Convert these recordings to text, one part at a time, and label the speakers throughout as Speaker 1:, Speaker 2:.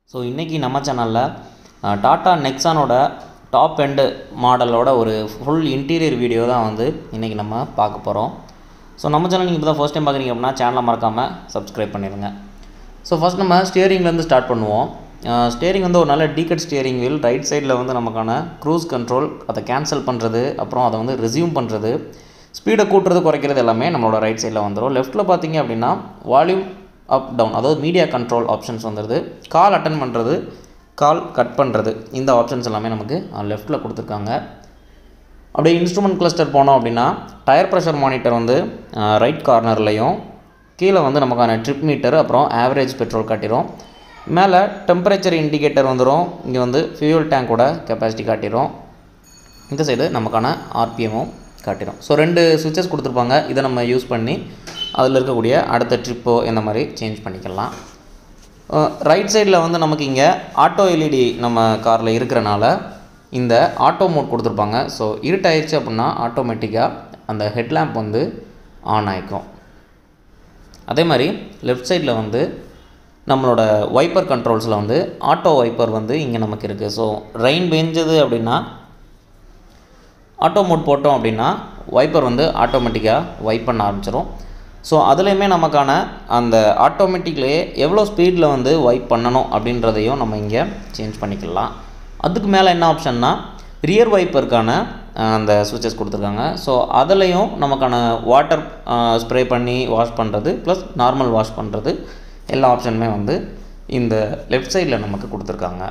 Speaker 1: so இன்றைக்கி நம்ம சேனலில் டாட்டா நெக்ஸானோட டாப் எண்டு மாடலோட ஒரு ஃபுல் இன்டீரியர் வீடியோ தான் வந்து இன்றைக்கி நம்ம பார்க்க போகிறோம் ஸோ நம்ம சேனல் நீங்கள் இப்போ தான் ஃபர்ஸ்ட் டைம் பார்க்குறீங்க அப்படின்னா சேனலை மறக்காமல் சப்ஸ்கிரைப் பண்ணிடுங்க ஸோ ஃபஸ்ட் நம்ம ஸ்டியரிங்லேருந்து ஸ்டார்ட் பண்ணுவோம் ஸ்டியரிங் வந்து ஒரு நல்ல டீகட் ஸ்டியரிங் வீல் ரைட் சைடில் வந்து நமக்கான க்ரூஸ் கண்ட்ரோல் அதை கேன்சல் பண்ணுறது அப்புறம் அதை வந்து ரெசியூம் பண்ணுறது ஸ்பீடை கூட்டுறது குறைக்கிறது எல்லாமே நம்மளோட ரைட் சைடில் வந்துடும் லெஃப்ட்டில் பார்த்தீங்க அப்படின்னா வால்யூம் அப் டவுன் அதாவது மீடியா கண்ட்ரோல் ஆப்ஷன்ஸ் வந்துடுது கால் அட்டன் பண்ணுறது கால் கட் பண்ணுறது இந்த ஆப்ஷன்ஸ் எல்லாமே நமக்கு லெஃப்ட்டில் கொடுத்துருக்காங்க அப்படியே இன்ஸ்ட்ருமெண்ட் கிளஸ்டர் போனோம் அப்படின்னா டயர் ப்ரெஷர் மானிட்டர் வந்து ரைட் கார்னர்லையும் கீழே வந்து நமக்கான ட்ரிப் மீட்டர் அப்புறம் ஆவரேஜ் பெட்ரோல் காட்டிடும் மேலே டெம்பரேச்சர் இண்டிகேட்டர் வந்துடும் இங்கே வந்து ஃபியூல் டேங்கோட கெப்பாசிட்டி காட்டிடும் இந்த சைடு நமக்கான ஆர்பிஎம்மும் காட்டிடும் ஸோ ரெண்டு சுவிட்சஸ் கொடுத்துருப்பாங்க இதை நம்ம யூஸ் பண்ணி அதில் இருக்கக்கூடிய அடுத்த ட்ரிப்போ இந்த மாதிரி சேஞ்ச் பண்ணிக்கலாம் ரைட் சைடில் வந்து நமக்கு இங்கே ஆட்டோ எல்இடி நம்ம காரில் இருக்கிறனால இந்த ஆட்டோ மோட் கொடுத்துருப்பாங்க ஸோ இருட்டாயிடுச்சு அப்படின்னா ஆட்டோமேட்டிக்காக அந்த ஹெட்லேம்ப் வந்து ஆன் ஆகிக்கும் அதே மாதிரி லெஃப்ட் சைடில் வந்து நம்மளோட வைப்பர் கண்ட்ரோல்ஸில் வந்து ஆட்டோ வைப்பர் வந்து இங்கே நமக்கு இருக்குது ஸோ ரெயின் பெஞ்சது அப்படின்னா ஆட்டோ மோட் போட்டோம் அப்படின்னா வைப்பர் வந்து ஆட்டோமேட்டிக்காக வைப் பண்ண ஆரம்பிச்சிடும் ஸோ அதுலேயுமே நமக்கான அந்த ஆட்டோமேட்டிக்லேயே எவ்வளோ ஸ்பீடில் வந்து வைப் பண்ணணும் அப்படின்றதையும் நம்ம இங்கே சேஞ்ச் பண்ணிக்கலாம் அதுக்கு மேலே என்ன ஆப்ஷன்னா ரியர் வைப்பருக்கான அந்த சுவிச்சஸ் கொடுத்துருக்காங்க ஸோ அதுலேயும் நமக்கான வாட்டர் ஸ்ப்ரே பண்ணி வாஷ் பண்ணுறது ப்ளஸ் நார்மல் வாஷ் பண்ணுறது எல்லா ஆப்ஷனுமே வந்து இந்த லெஃப்ட் சைடில் நமக்கு கொடுத்துருக்காங்க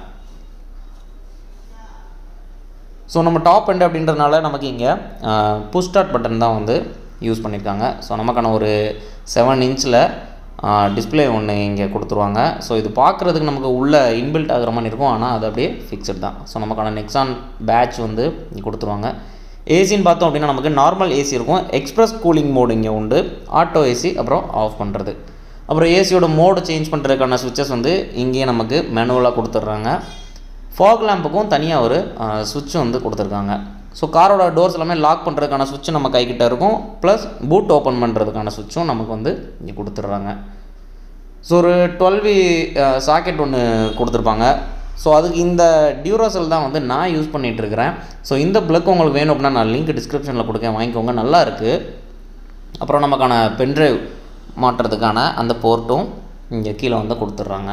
Speaker 1: ஸோ நம்ம டாப் எண்ட் அப்படின்றதுனால நமக்கு இங்கே புஷ் ஸ்டார்ட் பட்டன் தான் வந்து யூஸ் பண்ணியிருக்காங்க ஸோ நமக்கான ஒரு செவன் இன்ச்சில் டிஸ்பிளே ஒன்று இங்கே கொடுத்துருவாங்க ஸோ இது பார்க்குறதுக்கு நமக்கு உள்ளே இன்பில்ட் ஆகிற மாதிரி இருக்கும் ஆனால் அது அப்படியே ஃபிக்ஸ்டு தான் ஸோ நமக்கான நெக்ஸான் பேட்ச் வந்து இங்கே கொடுத்துருவாங்க ஏசின்னு பார்த்தோம் அப்படின்னா நமக்கு நார்மல் ஏசி இருக்கும் எக்ஸ்ப்ரெஸ் கூலிங் மோடு இங்கே உண்டு ஆட்டோ ஏசி அப்புறம் ஆஃப் பண்ணுறது அப்புறம் ஏசியோட மோடு சேஞ்ச் பண்ணுறதுக்கான சுவிச்சஸ் வந்து இங்கேயே நமக்கு மேனுவலாக கொடுத்துட்றாங்க ஃபாக் லேம்புக்கும் தனியாக ஒரு சுவிட்ச் வந்து கொடுத்துருக்காங்க ஸோ காரோட டோர்ஸ் எல்லாமே லாக் பண்ணுறதுக்கான சுவிட்சும் நம்ம கைக்கிட்ட இருக்கும் ப்ளஸ் பூட் ஓப்பன் பண்ணுறதுக்கான சுவிட்சும் நமக்கு வந்து இங்கே கொடுத்துட்றாங்க ஸோ ஒரு டுவெல்வி சாக்கெட் ஒன்று கொடுத்துருப்பாங்க ஸோ அதுக்கு இந்த டியூரோசல் தான் வந்து நான் யூஸ் பண்ணிகிட்ருக்கிறேன் ஸோ இந்த ப்ளக் உங்களுக்கு வேணும் அப்படின்னா நான் லிங்க் டிஸ்கிரிப்ஷனில் கொடுக்கேன் வாங்கிக்கோங்க நல்லா இருக்குது அப்புறம் நமக்கான பென்ட்ரைவ் மாட்டுறதுக்கான அந்த போர்ட்டும் இங்கே கீழே வந்து கொடுத்துட்றாங்க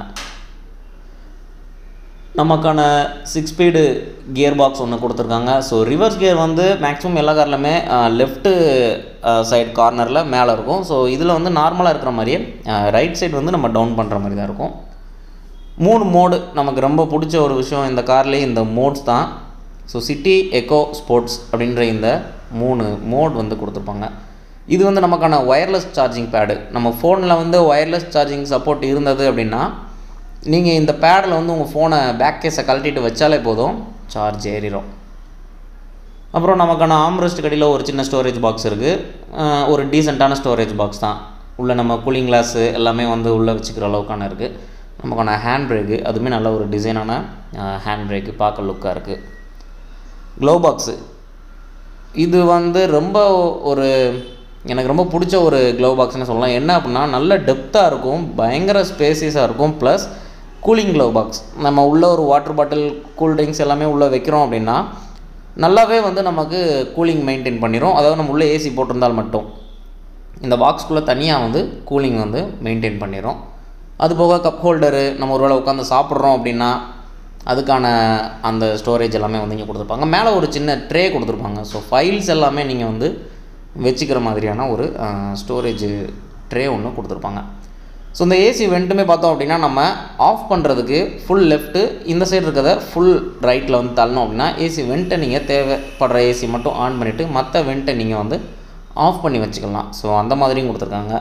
Speaker 1: நமக்கான சிக்ஸ் ஸ்பீடு கியர் பாக்ஸ் ஒன்று கொடுத்துருக்காங்க ஸோ ரிவர்ஸ் கியர் வந்து மேக்ஸிமம் எல்லா கார்லையுமே லெஃப்ட்டு சைடு கார்னரில் மேலே இருக்கும் ஸோ இதில் வந்து நார்மலாக இருக்கிற மாதிரியே ரைட் சைடு வந்து நம்ம டவுன் பண்ணுற மாதிரி தான் இருக்கும் மூணு மோடு நமக்கு ரொம்ப பிடிச்ச ஒரு விஷயம் இந்த கார்லேயே இந்த மோட்ஸ் தான் ஸோ சிட்டி எக்கோ ஸ்போர்ட்ஸ் அப்படின்ற இந்த மூணு மோட் வந்து கொடுத்துருப்பாங்க இது வந்து நமக்கான ஒயர்லெஸ் சார்ஜிங் பேடு நம்ம ஃபோனில் வந்து ஒயர்லெஸ் சார்ஜிங் சப்போர்ட் இருந்தது அப்படின்னா நீங்கள் இந்த பேடில் வந்து உங்கள் ஃபோனை பேக் கேஸை கழட்டிட்டு வச்சாலே போதும் சார்ஜ் ஏறிடும் அப்புறம் நமக்கான ஆம்ரெஸ்ட் கடையில் ஒரு சின்ன ஸ்டோரேஜ் பாக்ஸ் இருக்குது ஒரு டீசெண்டான ஸ்டோரேஜ் பாக்ஸ் தான் உள்ளே நம்ம கூலிங் கிளாஸு எல்லாமே வந்து உள்ளே வச்சுக்கிற அளவுக்கான இருக்குது நமக்கான ஹேண்ட் பிரேக்கு அதுவுமே நல்ல ஒரு டிசைனான ஹேண்ட் பிரேக்கு பார்க்க லுக்காக இருக்குது க்ளோ பாக்ஸு இது வந்து ரொம்ப ஒரு எனக்கு ரொம்ப பிடிச்ச ஒரு க்ளவ் பாக்ஸ்னு சொல்லலாம் என்ன அப்படின்னா நல்ல டெப்த்தாக இருக்கும் பயங்கர ஸ்பேசியஸாக இருக்கும் ப்ளஸ் கூலிங் க்ளவ் பாக்ஸ் நம்ம உள்ளே ஒரு வாட்டர் பாட்டில் கூல் ட்ரிங்க்ஸ் எல்லாமே உள்ளே வைக்கிறோம் அப்படின்னா நல்லாவே வந்து நமக்கு கூலிங் மெயின்டைன் பண்ணிடும் அதாவது நம்ம உள்ளே ஏசி போட்டிருந்தால் மட்டும் இந்த பாக்ஸ்குள்ளே தனியாக வந்து கூலிங் வந்து மெயின்டைன் பண்ணிடும் அது போக கப் ஹோல்டரு நம்ம ஒரு வேளை உட்காந்து சாப்பிட்றோம் அப்படின்னா அதுக்கான அந்த ஸ்டோரேஜ் எல்லாமே வந்து இங்கே கொடுத்துருப்பாங்க மேலே ஒரு சின்ன ட்ரே கொடுத்துருப்பாங்க ஸோ ஃபைல்ஸ் எல்லாமே நீங்கள் வந்து வச்சுக்கிற மாதிரியான ஒரு ஸ்டோரேஜ் ட்ரே ஒன்று கொடுத்துருப்பாங்க ஸோ இந்த ஏசி வெண்ட்டுமே பார்த்தோம் அப்படின்னா நம்ம ஆஃப் பண்ணுறதுக்கு ஃபுல் லெஃப்ட்டு இந்த சைடு இருக்கிறத ஃபுல் ரைட்டில் வந்து தள்ளணும் அப்படின்னா ஏசி வெண்ட்டை நீங்கள் தேவைப்படுற ஏசி மட்டும் ஆன் பண்ணிவிட்டு மற்ற வெண்ட்டை நீங்கள் வந்து ஆஃப் பண்ணி வச்சுக்கலாம் ஸோ அந்த மாதிரியும் கொடுத்துருக்காங்க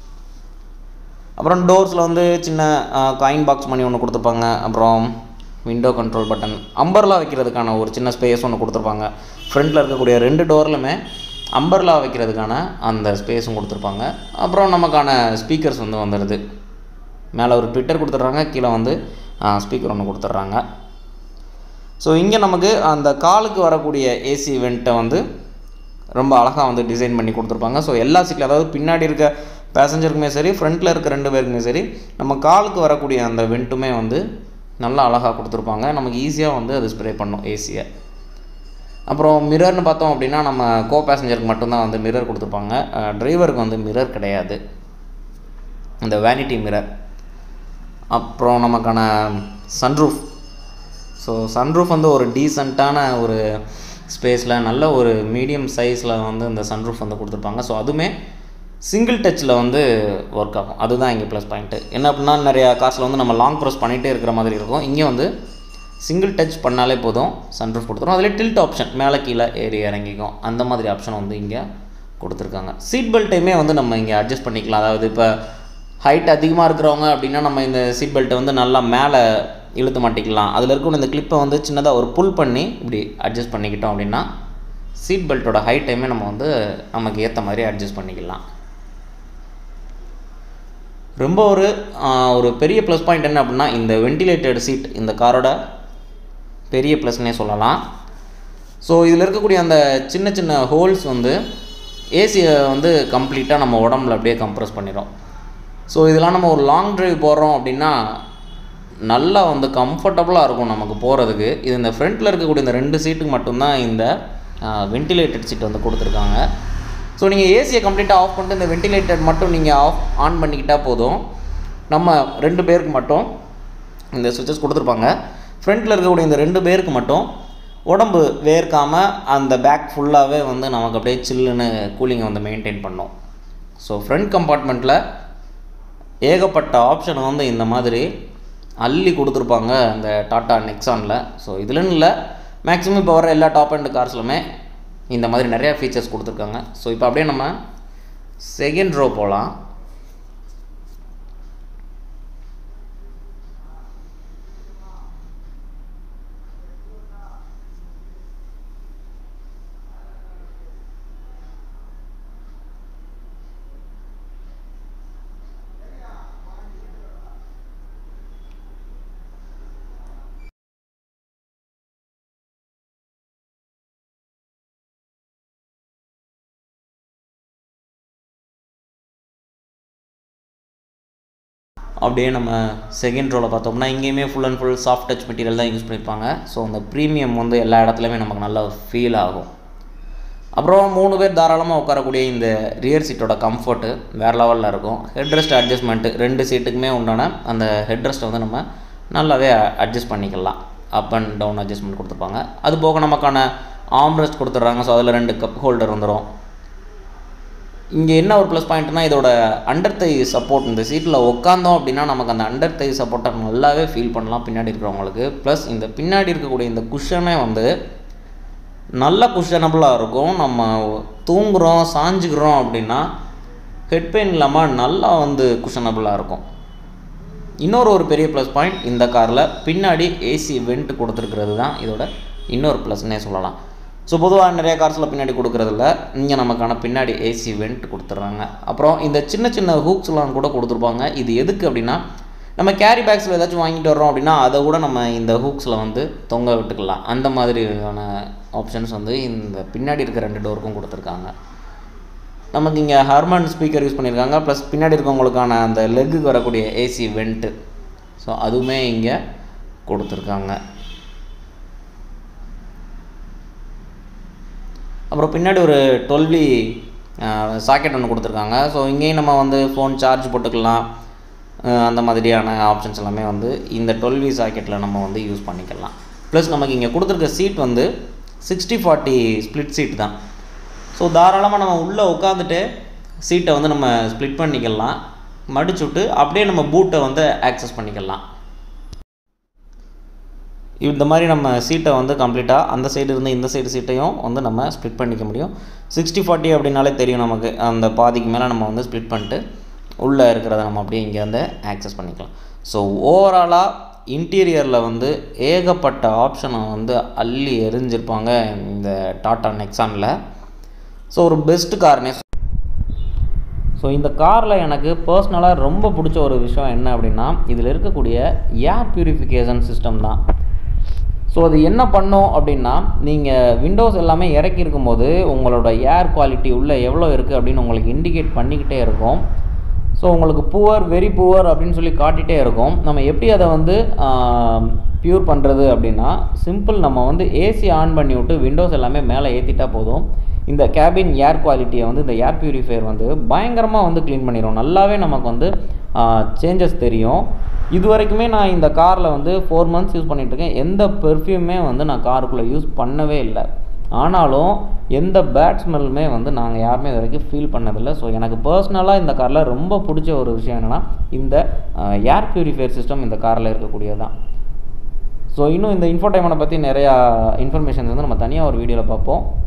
Speaker 1: அப்புறம் டோர்ஸில் வந்து சின்ன காயின் பாக்ஸ் மணி ஒன்று கொடுத்துருப்பாங்க அப்புறம் விண்டோ கண்ட்ரோல் பட்டன் அம்பர்லா வைக்கிறதுக்கான ஒரு சின்ன ஸ்பேஸ் ஒன்று கொடுத்துருப்பாங்க ஃப்ரண்ட்டில் இருக்கக்கூடிய ரெண்டு டோர்லுமே அம்பர்லா வைக்கிறதுக்கான அந்த ஸ்பேஸும் கொடுத்துருப்பாங்க அப்புறம் நமக்கான ஸ்பீக்கர்ஸ் வந்து வந்துடுது மேலே ஒரு ட்விட்டர் கொடுத்துட்றாங்க கீழே வந்து ஸ்பீக்கர் ஒன்று கொடுத்துட்றாங்க ஸோ இங்கே நமக்கு அந்த காலுக்கு வரக்கூடிய ஏசி வெண்ட்டை வந்து ரொம்ப அழகாக வந்து டிசைன் பண்ணி கொடுத்துருப்பாங்க ஸோ எல்லா சீட்டில் அதாவது பின்னாடி இருக்க பேசஞ்சருக்குமே சரி ஃப்ரண்ட்டில் இருக்க ரெண்டு பேருக்குமே சரி நம்ம காலுக்கு வரக்கூடிய அந்த வெண்ட்டுமே வந்து நல்லா அழகாக கொடுத்துருப்பாங்க நமக்கு ஈஸியாக வந்து அது ஸ்ப்ரே பண்ணும் ஏசியை அப்புறம் மிரர்னு பார்த்தோம் அப்படின்னா நம்ம கோ பேசஞ்சருக்கு மட்டும்தான் வந்து மிரர் கொடுத்துருப்பாங்க டிரைவருக்கு வந்து மிரர் கிடையாது இந்த வேனிட்டி மிரர் அப்புறம் நமக்கான சன்ரூஃப் ஸோ சன்ரூஃப் வந்து ஒரு டீசெண்டான ஒரு ஸ்பேஸில் நல்ல ஒரு மீடியம் சைஸில் வந்து இந்த சன்ரூஃப் வந்து கொடுத்துருப்பாங்க ஸோ அதுவுமே சிங்கிள் டச்சில் வந்து ஒர்க் ஆகும் அதுதான் இங்கே ப்ளஸ் பாயிண்ட்டு என்ன அப்படின்னா நிறையா காசில் வந்து நம்ம லாங் ப்ரெஸ் பண்ணிகிட்டே இருக்கிற மாதிரி இருக்கும் இங்கே வந்து சிங்கிள் டச் பண்ணாலே போதும் சன்ரூஃப் கொடுத்துரும் அதில் டில்ட் ஆப்ஷன் மேலே கீழே ஏறி இறங்கிக்கும் அந்த மாதிரி ஆப்ஷன் வந்து இங்கே கொடுத்துருக்காங்க சீட் பெல்ட்டையுமே வந்து நம்ம இங்கே அட்ஜஸ்ட் பண்ணிக்கலாம் அதாவது இப்போ ஹைட் அதிகமாக இருக்கிறவங்க அப்படின்னா நம்ம இந்த சீட் பெல்ட்டை வந்து நல்லா மேலே இழுத்து மாட்டிக்கலாம் அதில் இருக்கக்கூடிய இந்த கிளிப்பை வந்து சின்னதாக ஒரு புல் பண்ணி இப்படி அட்ஜஸ்ட் பண்ணிக்கிட்டோம் அப்படின்னா சீட் பெல்ட்டோட ஹைட்டையுமே நம்ம வந்து நமக்கு ஏற்ற மாதிரி அட்ஜஸ்ட் பண்ணிக்கலாம் ரொம்ப ஒரு ஒரு பெரிய ப்ளஸ் பாயிண்ட் என்ன அப்படின்னா இந்த வென்டிலேட்டட் சீட் இந்த காரோட பெரிய ப்ளஸ்னே சொல்லலாம் ஸோ இதில் இருக்கக்கூடிய அந்த சின்ன சின்ன ஹோல்ஸ் வந்து ஏசியை வந்து கம்ப்ளீட்டாக நம்ம உடம்புல அப்படியே கம்ப்ரெஸ் பண்ணிடும் ஸோ இதெல்லாம் நம்ம ஒரு லாங் ட்ரைவ் போகிறோம் அப்படின்னா நல்லா வந்து கம்ஃபர்டபுளாக இருக்கும் நமக்கு போகிறதுக்கு இது இந்த ஃப்ரண்ட்டில் இருக்கக்கூடிய இந்த ரெண்டு சீட்டுக்கு மட்டும்தான் இந்த வென்டிலேட்டட் சீட் வந்து கொடுத்துருக்காங்க ஸோ நீங்கள் ஏசியை கம்ப்ளீட்டாக ஆஃப் பண்ணிட்டு இந்த வென்டிலேட்டர் மட்டும் நீங்கள் ஆஃப் ஆன் பண்ணிக்கிட்டால் போதும் நம்ம ரெண்டு பேருக்கு மட்டும் இந்த சுவிட்சஸ் கொடுத்துருப்பாங்க ஃப்ரண்ட்டில் இருக்கக்கூடிய இந்த ரெண்டு பேருக்கு மட்டும் உடம்பு வேர்க்காமல் அந்த பேக் ஃபுல்லாகவே வந்து நமக்கு அப்படியே சில்லுன்னு கூலிங்கை வந்து மெயின்டைன் பண்ணும் ஸோ ஃப்ரண்ட் கம்பார்ட்மெண்ட்டில் ஏகப்பட்ட ஆப்ஷனை வந்து இந்த மாதிரி அள்ளி கொடுத்துருப்பாங்க அந்த டாட்டா நெக்ஸானில் ஸோ இதுலன்னு இல்லை மேக்ஸிமம் இப்போ வர எல்லா டாப் அண்ட் கார்ஸ்லுமே இந்த மாதிரி நிறையா ஃபீச்சர்ஸ் கொடுத்துருக்காங்க ஸோ இப்போ அப்படியே நம்ம செகண்ட் ரோ போகலாம் அப்படியே நம்ம செகண்ட் ரோவில் பார்த்தோம்னா இங்கேயுமே full and full soft touch material தான் யூஸ் பண்ணியிருப்பாங்க ஸோ அந்த ப்ரீமியம் வந்து எல்லா இடத்துலையுமே நமக்கு நல்லா ஃபீல் ஆகும் அப்புறம் மூணு பேர் தாராளமாக உட்காரக்கூடிய இந்த ரியர் சீட்டோட கம்ஃபர்ட்டு வேறு லெவலில் இருக்கும் ஹெட்ரெஸ்ட் அட்ஜஸ்ட்மெண்ட்டு ரெண்டு சீட்டுக்குமே உண்டான அந்த ஹெட்ரெஸ்ட்டை வந்து நம்ம நல்லாவே அட்ஜஸ்ட் பண்ணிக்கலாம் அப் அண்ட் டவுன் அட்ஜஸ்ட்மெண்ட் கொடுத்துருப்பாங்க அது போக நமக்கான ஆம்ரெஸ்ட் கொடுத்துட்றாங்க ஸோ அதில் ரெண்டு கப் ஹோல்டர் வந்துடும் இங்கே என்ன ஒரு ப்ளஸ் பாயிண்ட்னா இதோட அண்டர் தை சப்போர்ட் இந்த சீட்டில் உட்காந்தோம் அப்படின்னா நமக்கு அந்த அண்டர் தை சப்போர்ட்டை நல்லாவே ஃபீல் பண்ணலாம் பின்னாடி இருக்கிறவங்களுக்கு ப்ளஸ் இந்த பின்னாடி இருக்கக்கூடிய இந்த குஷனே வந்து நல்ல குஷனபுளாக இருக்கும் நம்ம தூங்குகிறோம் சாஞ்சுக்கிறோம் அப்படின்னா ஹெட் பெயின் இல்லாமல் நல்லா வந்து குஷனபுளாக இருக்கும் இன்னொரு ஒரு பெரிய ப்ளஸ் பாயிண்ட் இந்த காரில் பின்னாடி ஏசி வெண்ட் கொடுத்துருக்கிறது தான் இதோட இன்னொரு ப்ளஸ்னே சொல்லலாம் ஸோ பொதுவாக நிறைய கார்ஸில் பின்னாடி கொடுக்குறதில்ல இங்கே நமக்கான பின்னாடி ஏசி வெண்ட் கொடுத்துட்றாங்க அப்புறம் இந்த சின்ன சின்ன ஹூக்ஸ்லாம் கூட கொடுத்துருப்பாங்க இது எதுக்கு அப்படின்னா நம்ம கேரி பேக்ஸில் ஏதாச்சும் வாங்கிட்டு வர்றோம் அப்படின்னா அதை கூட நம்ம இந்த ஹூக்ஸில் வந்து தொங்க விட்டுக்கலாம் அந்த மாதிரியான ஆப்ஷன்ஸ் வந்து இந்த பின்னாடி இருக்க ரெண்டு டோருக்கும் கொடுத்துருக்காங்க நமக்கு இங்கே ஹார்மன் ஸ்பீக்கர் யூஸ் பண்ணியிருக்காங்க ப்ளஸ் பின்னாடி இருக்கவங்களுக்கான அந்த லெக்குக்கு வரக்கூடிய ஏசி வெண்ட்டு ஸோ அதுவுமே இங்கே கொடுத்துருக்காங்க அப்புறம் பின்னாடி ஒரு டுவெல்வி சாக்கெட் ஒன்று கொடுத்துருக்காங்க ஸோ இங்கேயும் நம்ம வந்து ஃபோன் சார்ஜ் போட்டுக்கலாம் அந்த மாதிரியான ஆப்ஷன்ஸ் எல்லாமே வந்து இந்த டுவெல்வி சாக்கெட்டில் நம்ம வந்து யூஸ் பண்ணிக்கலாம் ப்ளஸ் நமக்கு இங்கே கொடுத்துருக்க சீட் வந்து சிக்ஸ்டி ஃபார்ட்டி ஸ்ப்ளிட் சீட் தான் ஸோ தாராளமாக நம்ம உள்ளே உட்காந்துட்டு சீட்டை வந்து நம்ம ஸ்ப்ளிட் பண்ணிக்கலாம் மடிச்சுட்டு அப்படியே நம்ம பூட்டை வந்து ஆக்சஸ் பண்ணிக்கலாம் இந்த மாதிரி நம்ம சீட்டை வந்து கம்ப்ளீட்டாக அந்த சைடு இருந்து இந்த சைடு சீட்டையும் வந்து நம்ம ஸ்ப்ளிட் பண்ணிக்க முடியும் சிக்ஸ்டி ஃபார்ட்டி அப்படின்னாலே தெரியும் நமக்கு அந்த பாதிக்கு மேலே நம்ம வந்து ஸ்ப்ளிட் பண்ணிட்டு உள்ளே இருக்கிறத நம்ம அப்படியே இங்கே வந்து ஆக்சஸ் பண்ணிக்கலாம் ஸோ ஓவராலாக இன்டீரியரில் வந்து ஏகப்பட்ட ஆப்ஷனை வந்து அள்ளி எரிஞ்சிருப்பாங்க இந்த டாட்டா நெக்ஸானில் ஸோ ஒரு பெஸ்ட் கார்னே ஸோ இந்த காரில் எனக்கு பர்சனலாக ரொம்ப பிடிச்ச ஒரு விஷயம் என்ன அப்படின்னா இதில் இருக்கக்கூடிய ஏர் பியூரிஃபிகேஷன் சிஸ்டம் தான் ஸோ அது என்ன பண்ணும் அப்படின்னா நீங்கள் விண்டோஸ் எல்லாமே இறக்கி இருக்கும்போது உங்களோட ஏர் குவாலிட்டி உள்ளே எவ்வளோ இருக்குது அப்படின்னு உங்களுக்கு இண்டிகேட் பண்ணிக்கிட்டே இருக்கும் ஸோ உங்களுக்கு புவர் வெரி புவர் அப்படின்னு சொல்லி காட்டிகிட்டே இருக்கும் நம்ம எப்படி அதை வந்து ப்யூர் பண்ணுறது அப்படின்னா சிம்பிள் நம்ம வந்து ஏசி ஆன் பண்ணி விட்டு விண்டோஸ் எல்லாமே மேலே ஏற்றிட்டா போதும் இந்த கேபின் ஏர் குவாலிட்டியை வந்து இந்த ஏர் பியூரிஃபையர் வந்து பயங்கரமாக வந்து க்ளீன் பண்ணிடும் நல்லாவே நமக்கு வந்து சேஞ்சஸ் தெரியும் இது வரைக்குமே நான் இந்த காரில் வந்து ஃபோர் மந்த்ஸ் யூஸ் பண்ணிகிட்ருக்கேன் எந்த பெர்ஃப்யூமே வந்து நான் காருக்குள்ளே யூஸ் பண்ணவே இல்லை ஆனாலும் எந்த பேட் ஸ்மெல்லுமே வந்து நாங்கள் யாருமே இது வரைக்கும் ஃபீல் பண்ணதில்லை ஸோ எனக்கு பர்சனலாக இந்த காரில் ரொம்ப பிடிச்ச ஒரு விஷயம் என்னென்னா இந்த ஏர் பியூரிஃபையர் சிஸ்டம் இந்த காரில் இருக்கக்கூடியது தான் ஸோ இன்னும் இந்த இன்ஃபோடைமனை பற்றி நிறையா இன்ஃபர்மேஷன்ஸ் வந்து நம்ம தனியாக ஒரு வீடியோவில் பார்ப்போம்